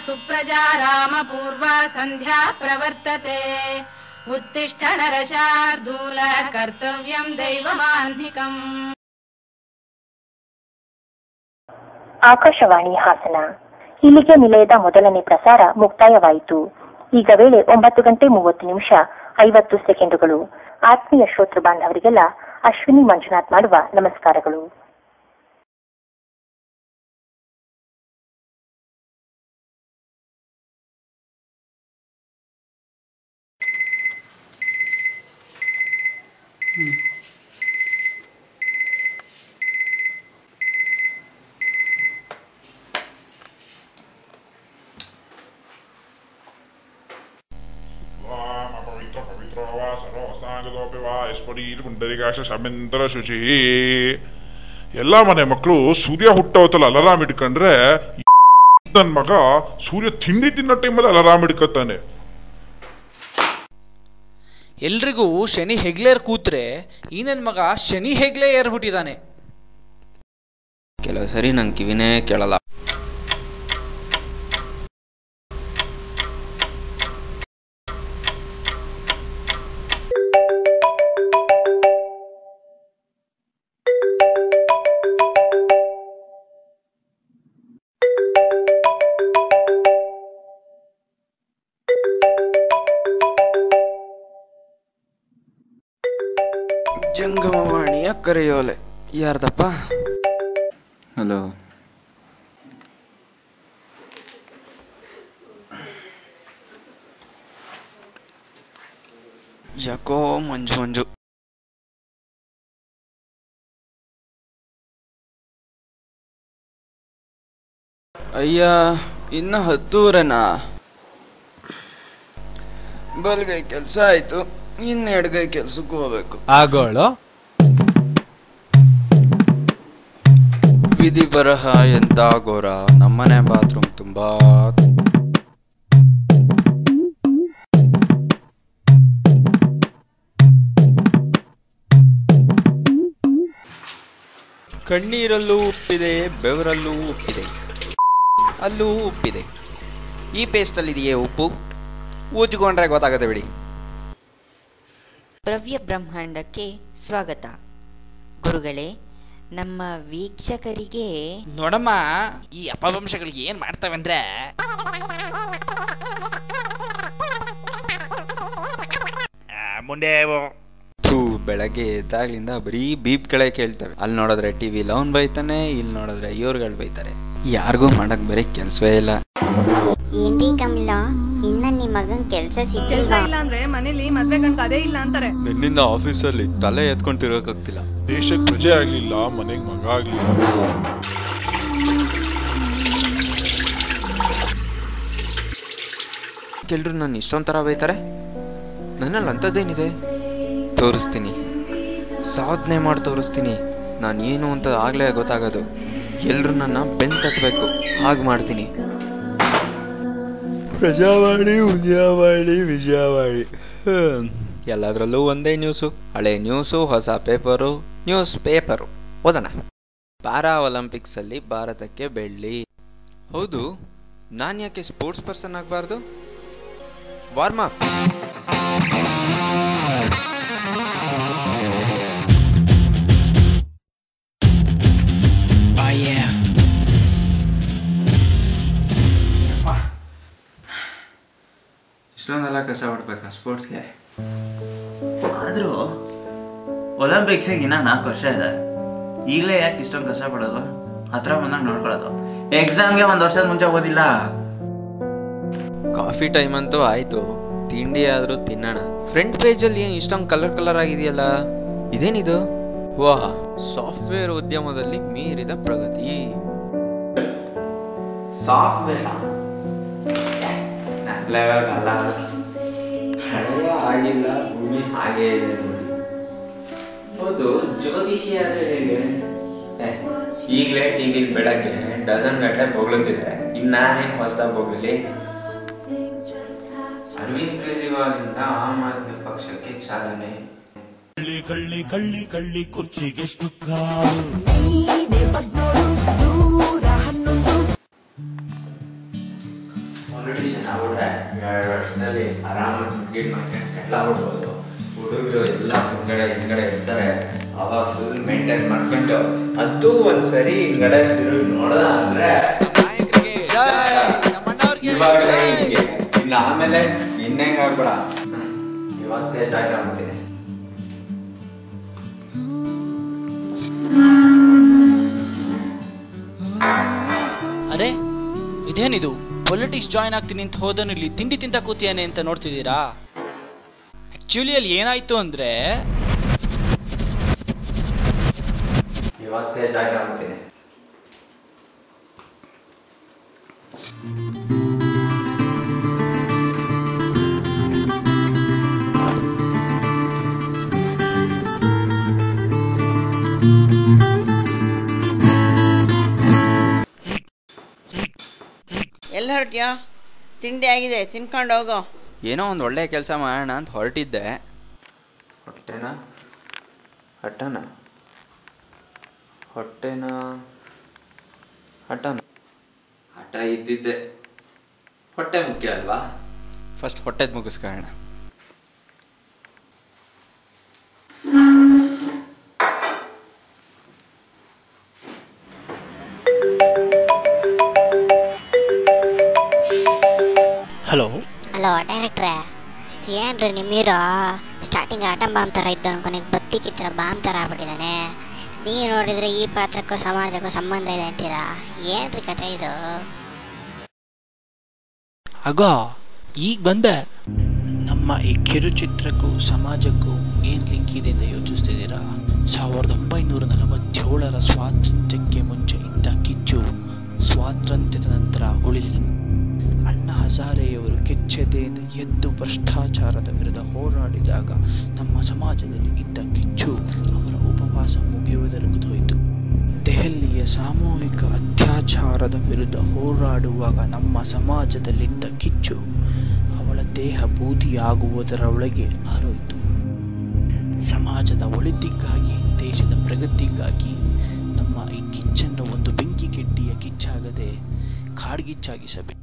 सुप्रजा रामपूर्वा सन्ध्या प्रवर्तते उत्तिष्ठ नरशार्दूल कर्तव्यम् दैवमाह्निकम् ಆಕಾಶವಾಣಿ ಹಾಸನ ಇಲ್ಲಿಗೆ ನಿಲಯದ ಮೊದಲನೇ ಪ್ರಸಾರ ಮುಕ್ತಾಯವಾಯಿತು ಈಗ ವೇಳೆ ಒಂಬತ್ತು ಗಂಟೆ ಮೂವತ್ತು ನಿಮಿಷ ಐವತ್ತು ಸೆಕೆಂಡುಗಳು ಆತ್ಮೀಯ ಶ್ರೋತೃ ಬಾಂಧವರಿಗೆಲ್ಲ ಅಶ್ವಿನಿ ಮಂಜುನಾಥ್ ಮಾಡುವ ನಮಸ್ಕಾರಗಳು ವಾಮ ಪವಿತ್ರ ಪವಿತ್ರೋ ವಾ ಸರ್ವಸ್ನಾಗದೋಪಿ ವಾ ಯಸ್ಪರೀರ್ ಪುಂಡರಿಕಾಶ ಶಮೆಂತರ ಶುಚಿ ಎಲ್ಲ ಮನೆ ಮಕ್ಕಳು ಸೂರ್ಯ ಹುಟ್ಟೋತಲ್ಲ ಅಲಾರಾಮ್ ಇಟ್ಕೊಂಡ್ರೆ ನನ್ನ ಮಗ ಸೂರ್ಯ ತಿಂಡಿ ತಿನ್ನೋ ಟೈಮಲ್ಲಿ ಅಲಾರಾಮ್ ಇಟ್ಕೊತಾನೆ ಎಲ್ರಿಗೂ ಶನಿ ಹೆಗ್ಲೇರ್ ಕೂತ್ರೆ ಈ ನನ್ನ ಮಗ ಶನಿ ಹೆಗ್ಲೇ ಏರ್ಬಿಟ್ಟಿದ್ದಾನೆ ಕೆಲವು ಸರಿ ನಂಗೆ ಕಿವಿನೇ ಕೇಳಲ್ಲ ಜಂಗಮವಾಣಿಯ ಕರೆಯೋಲೆ ಯಾರ್ದಪ್ಪ ಹಲೋ ಯಾಕೋ ಮಂಜು ಮಂಜು ಅಯ್ಯ ಇನ್ನು ಹತ್ತೂವರೆನಾ ಬಲ್ಗೈ ಕೆಲಸ ಆಯ್ತು ಇನ್ನು ಎಡಗೈ ಕೆಲ್ಸಕ್ಕೆ ಹೋಗ್ಬೇಕು ಆಗೋಳು ವಿಧಿ ಬರಹ ಎಂತ ಘೋರ ನಮ್ಮನೆ ಬಾತ್ರೂಮ್ ತುಂಬಾ ಕಣ್ಣೀರಲ್ಲೂ ಉಪ್ಪಿದೆ ಬೆವರಲ್ಲೂ ಉಪ್ಪಿದೆ ಅಲ್ಲೂ ಉಪ್ಪಿದೆ ಈ ಪೇಸ್ಟಲ್ಲಿದೆಯೇ ಉಪ್ಪು ಊದ್ಕೊಂಡ್ರೆ ಗೊತ್ತಾಗತ್ತೆ ಬಿಡಿ ಭವ್ಯ ಬ್ರಹ್ಮಾಂಡಕ್ಕೆ ಸ್ವಾಗತ ಗುರುಗಳೇ ನಮ್ಮ ವೀಕ್ಷಕರಿಗೆ ನೋಡಮ್ಮ ಈ ಅಪವಂಶಗಳಿಗೆ ಏನ್ ಮಾಡ್ತವೆ ಅಂದ್ರೆ ಮುಂದೆ ಥೂ ಬೆಳಗ್ಗೆ ಎದ್ದಾಗ್ಲಿಂದ ಬರೀ ಬೀಪ್ಗಳೇ ಕೇಳ್ತವೆ ಅಲ್ಲಿ ನೋಡಿದ್ರೆ ಟಿವಿ ಲೌನ್ ಬೈತಾನೆ ಇಲ್ಲಿ ನೋಡಿದ್ರೆ ಇವ್ರುಗಳು ಬೈತಾರೆ ಯಾರಿಗೂ ಮಾಡಕ್ ಬರೀ ಕೆಲ್ಸವೇ ಇಲ್ಲ ಏನ್ರಿ ಕಮಲ ಇನ್ನ ನಿಮ್ ಮಗನ್ ಕೆಲ್ಸ ಸಿಕ್ಕಿಲ್ವಾ ಇಲ್ಲ ಅಂದ್ರೆ ಮನೇಲಿ ಮದ್ವೆ ಗಂಟ ಅದೇ ಇಲ್ಲ ಅಂತಾರೆ ನಿನ್ನಿಂದ ಆಫೀಸಲ್ಲಿ ತಲೆ ಎತ್ಕೊಂಡು ತಿರೋಕಾಗ್ತಿಲ್ಲ ದೇಶಕ್ಕೆ ಪ್ರಜೆ ಆಗ್ಲಿಲ್ಲ ಮನೆಗೆ ಮಗ ಆಗ್ಲಿಲ್ಲ ಕೆಲ್ರು ನಾನು ಇಷ್ಟೊಂದು ಥರ ಬೈತಾರೆ ನನ್ನಲ್ಲಿ ಅಂಥದ್ದೇನಿದೆ ತೋರಿಸ್ತೀನಿ ಸಾಧನೆ ಮಾಡಿ ತೋರಿಸ್ತೀನಿ ನಾನು ಏನು ಅಂತ ಆಗಲೇ ಗೊತ್ತಾಗೋದು ಎಲ್ಲರೂ ನನ್ನ ಬೆನ್ ತಟ್ಟಬೇಕು ಹಾಗೆ ಮಾಡ್ತೀನಿ ಪ್ರಜಾವಾಣಿ ಉದ್ಯಾವಾಣಿ ವಿಜಯವಾಣಿ ಎಲ್ಲದರಲ್ಲೂ ಒಂದೇ ನ್ಯೂಸು ಹಳೆ ನ್ಯೂಸು ಹೊಸ ಪೇಪರು ನ್ಯೂಸ್ ಪೇಪರು ಓದೋಣ ಪ್ಯಾರಾ ಒಲಿಂಪಿಕ್ಸಲ್ಲಿ ಭಾರತಕ್ಕೆ ಬೆಳ್ಳಿ ಹೌದು ನಾನು ಯಾಕೆ ಸ್ಪೋರ್ಟ್ಸ್ ಪರ್ಸನ್ ಆಗಬಾರ್ದು ವಾರ್ಮ್ ಅಪ್ ಇಷ್ಟೊಂದೆಲ್ಲ ಕಷ್ಟಪಡ್ಬೇಕಾ ಸ್ಪೋರ್ಟ್ಸ್ಗೆ ಆದರೂ ಒಲಿಂಪಿಕ್ಸಿಗೆ ಇನ್ನೂ ನಾಲ್ಕು ವರ್ಷ ಇದೆ ಈಗಲೇ ಯಾಕೆ ಇಷ್ಟೊಂದು ಕಷ್ಟಪಡೋದು ಹತ್ರ ಬಂದಾಗ ನೋಡ್ಕೊಳ್ಳೋದು ಎಕ್ಸಾಮ್ಗೆ ಒಂದು ವರ್ಷದ ಮುಂಚೆ ಓದಿಲ್ಲ ಕಾಫಿ ಟೈಮ್ ಅಂತೂ ಆಯ್ತು ತಿಂಡಿ ಆದರೂ ತಿನ್ನೋಣ ಫ್ರಂಟ್ ಪೇಜಲ್ಲಿ ಏನು ಇಷ್ಟೊಂದು ಕಲರ್ ಕಲರ್ ಆಗಿದೆಯಲ್ಲ ಇದೇನಿದು ವಾ ಸಾಫ್ಟ್ವೇರ್ ಉದ್ಯಮದಲ್ಲಿ ಮೀರಿದ ಪ್ರಗತಿ ಸಾಫ್ಟ್ವೇರ್ ಲೆವೆಲ್ ಅಲ್ಲ ಹಳೆಯ ಆಗಿಲ್ಲ ಭೂಮಿ ಹಾಗೇ ಇದೆ ನೋಡಿ ಹೌದು ಜ್ಯೋತಿಷಿ ಆದ್ರೆ ಹೇಗೆ ಈಗಲೇ ಟಿವಿಲಿ ಬೆಳಗ್ಗೆ ಡಜನ್ ಗಟ್ಟಲೆ ಬೊಗಳುತ್ತಿದ್ದಾರೆ ಇನ್ನು ನಾನೇನು ಹೊಸದಾಗಿ ಬೊಗಲಿ ಅರವಿಂದ್ ಕೇಜ್ರಿವಾಲಿಂದ ಆಮ್ ಆದ್ಮಿ ಪಕ್ಷಕ್ಕೆ ಚಾಲನೆ ಕಳ್ಳಿ ಕಳ್ಳಿ ಕಳ್ಳಿ ಕಳ್ಳಿ ಕುರ್ಚಿಗೆಷ್ಟು ಕಾರು ಎರಡು ವರ್ಷದಲ್ಲಿ ಆರಾಮಾಗಿ ಮುಗಿದ್ ಮಾಡ್ಕೊಂಡು ಸೆಟ್ಲ್ ಆಗ್ಬಿಡ್ಬೋದು ಹುಡುಗರು ಎಲ್ಲ ಹಿಂಗಡೆ ಹಿಂಗಡೆ ಇರ್ತಾರೆ ಅವಾಗ ಫುಲ್ ಮೇಂಟೈನ್ ಮಾಡ್ಕೊಂಡು ಅದು ಒಂದ್ಸರಿ ಹಿಂಗಡೆ ತಿರುಗಿ ನೋಡ್ದ ಅಂದ್ರೆ ಇವಾಗಲೇ ಹಿಂಗೆ ಇನ್ನು ಆಮೇಲೆ ಇನ್ನೆಂಗ್ ಆಗ್ಬೇಡ ಇವತ್ತೇ ಜಾಗ ಮಾಡ್ತೀನಿ ಅರೆ ಇದೇನಿದು ಪೊಲಿಟಿಕ್ಸ್ ಜಾಯ್ನ್ ಆಗ್ತೀನಿ ಅಂತ ಹೋದನು ಇಲ್ಲಿ ತಿಂಡಿ ತಿಂತ ಕೂತಿಯಾನೆ ಅಂತ ನೋಡ್ತಿದ್ದೀರಾ ಆಕ್ಚುಲಿ ಅಲ್ಲಿ ಏನಾಯ್ತು ಅಂದ್ರೆ ಇವತ್ತೇ ಜಾಗ ಮಾಡ್ತೀನಿ ಎಲ್ಲಿ ಹೊರಟ್ಯಾ ತಿಂಡಿ ಆಗಿದೆ ತಿನ್ಕೊಂಡು ಹೋಗೋ ಏನೋ ಒಂದು ಒಳ್ಳೆಯ ಕೆಲಸ ಮಾಡೋಣ ಅಂತ ಹೊರಟಿದ್ದೆ ಹೊಟ್ಟೆನ ಹಠನ ಹೊಟ್ಟೆನ ಹಠನ ಹಠ ಇದ್ದಿದ್ದೆ ಹೊಟ್ಟೆ ಮುಖ್ಯ ಅಲ್ವಾ ಫಸ್ಟ್ ಹೊಟ್ಟೆದು ಮುಗಿಸ್ಕೊಳ್ಳೋಣ ಹಲೋ ಹಲೋ ಡೈರೆಕ್ಟ್ರೆ ಏನ್ರಿ ನಿಮ್ಮ ಹೀರೋ ಸ್ಟಾರ್ಟಿಂಗ್ ಆಟಮ್ ಬಾಂಬ್ ಥರ ಇದ್ದ ಅನ್ಕೊನಿಗೆ ಬತ್ತಿ ಕಿತ್ತರ ಬಾಂಬ್ ಥರ ಆಗ್ಬಿಟ್ಟಿದ್ದಾನೆ ನೀವು ನೋಡಿದ್ರೆ ಈ ಪಾತ್ರಕ್ಕೂ ಸಮಾಜಕ್ಕೂ ಸಂಬಂಧ ಇದೆ ಅಂತೀರಾ ಏನ್ರಿ ಕತೆ ಇದು ಆಗ ಈಗ ಬಂದೆ ನಮ್ಮ ಈ ಕಿರುಚಿತ್ರಕ್ಕೂ ಸಮಾಜಕ್ಕೂ ಏನು ಲಿಂಕ್ ಇದೆ ಅಂತ ಯೋಚಿಸ್ತಿದ್ದೀರಾ ಸಾವಿರದ ಒಂಬೈನೂರ ನಲವತ್ತೇಳರ ಸ್ವಾತಂತ್ರ್ಯಕ್ಕೆ ಮುಂಚೆ ಇದ್ದ ಕಿಚ್ಚು ಸ್ವಾತಂತ್ರ್ಯದ ನಂತರ ಉಳಿಲಿಲ್ಲ ಅಣ್ಣಾ ಹಜಾರೆಯವರು ಕೆಚ್ಚೆದೆಯಿಂದ ಎದ್ದು ಭ್ರಷ್ಟಾಚಾರದ ವಿರುದ್ಧ ಹೋರಾಡಿದಾಗ ನಮ್ಮ ಸಮಾಜದಲ್ಲಿ ಇದ್ದ ಕಿಚ್ಚು ಅವರ ಉಪವಾಸ ಮುಗಿಯುವುದರಗೋಯ್ತು ದೆಹಲಿಯ ಸಾಮೂಹಿಕ ಅತ್ಯಾಚಾರದ ವಿರುದ್ಧ ಹೋರಾಡುವಾಗ ನಮ್ಮ ಸಮಾಜದಲ್ಲಿದ್ದ ಕಿಚ್ಚು ಅವಳ ದೇಹ ಬೂದಿಯಾಗುವುದರೊಳಗೆ ಹಾರೋಯ್ತು ಸಮಾಜದ ಒಳಿತಿಗಾಗಿ ದೇಶದ ಪ್ರಗತಿಗಾಗಿ ನಮ್ಮ ಈ ಕಿಚ್ಚನ್ನು ಒಂದು ಬೆಂಕಿ ಕೆಡ್ಡಿಯ ಕಿಚ್ಚಾಗದೆ ಕಾಡ್ಗಿಚ್ಚಾಗಿಸಬೇಕು